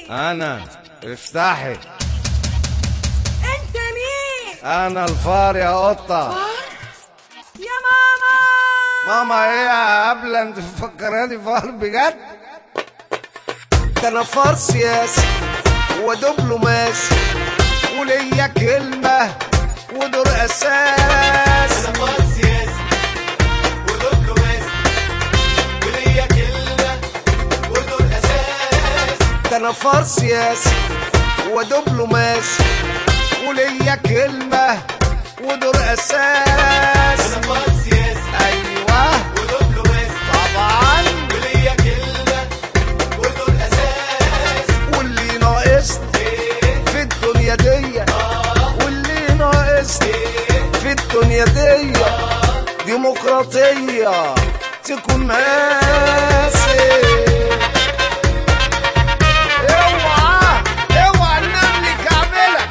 انا افتحي انت مين انا الفار يا قطه يا ماما ماما ايه يا قبل انت مفكراني فار بجد ده انا فار سياسي ودبلوماسي وليا كلمه ودور اساس فار سياسي ودبلوماسي وليا كلمة ودور أساس ده انا فار سياسي ودبلوماسي وليا كلمه ودور اساس فار سياسي ايوه ودبلوماسي طبعا وليا كلمة ودور أساس واللي ناقصني في الدنيا دي واللي ناقصني في الدنيا دي ديمقراطية تكون ماسك اوعى اوعى النمل كعبلة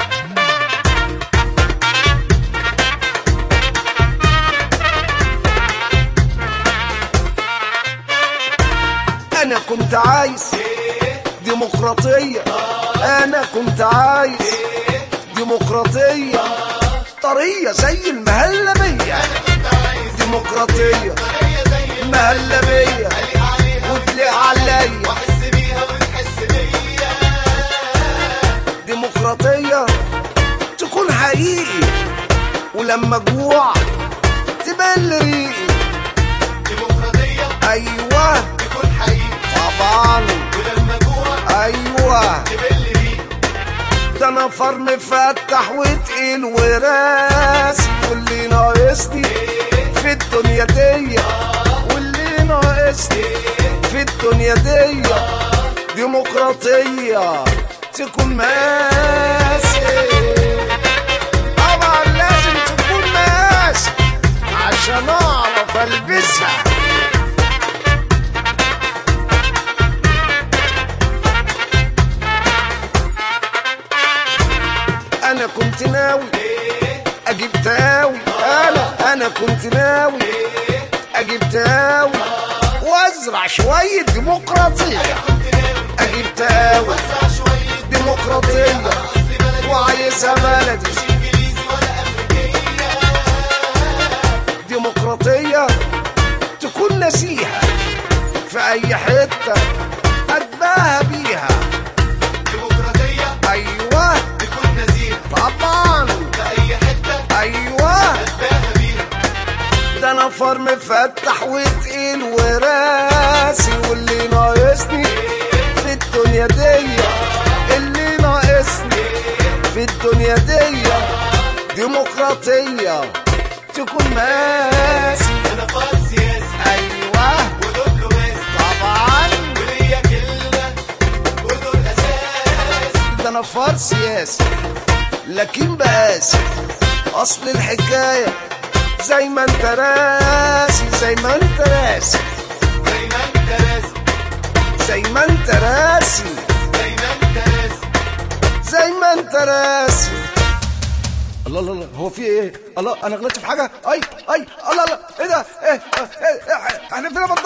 انا كنت عايز ديمقراطية انا كنت عايز ديمقراطية طرية زي المهلبية ديمقراطية مهلبية وتليق عليا وأحس بيها وتحس بيا ديمقراطية تكون حقيقي ولما جوع تبان لي ريقي ديمقراطية ايوه تكون حقيقي طبعا ولما جوع ايوه تبل بيه ده انا فار مفتح وتقيل وراسي واللي ناقصني في الدنيا دي واللي ناقصني في الدنيا دي ديمقراطية تكون ماسك طبعا لازم تكون ماسك عشان اعرف البسها انا كنت ناوي اجيب تاوي انا انا كنت ناوي اجيب تاوي وازرع شوية ديمقراطية اجيب تاوي ديمقراطية وعايزها بلدي انجليزي ولا امريكيه ديمقراطية تكون نزيهة في اي حتة اتباهى بيها ديمقراطيه ايوه تكون نزيهه طبعا في اي حته ايوه اتباهى بيها ده انا فار مفتح وتقيل وراسي واللي ناقصني في الدنيا دي اللي ناقصني في الدنيا دي ديمقراطية تكون ماسي انا فار سياسي ايوه ودبلوماسي طبعا وليا كلمه ودور اساس ده انا فار سياسي لكن بقاسي اصل الحكاية زي ما انت راسي زي ما انت راسي زي ما انت راسي زي ما انت راسي زي ما انت راسي زي ما انت راسي الله الله الله هو في ايه؟ الله انا غلطت في حاجة؟ اي اي الله الله ايه ده؟ ايه, إيه, إيه احنا فينا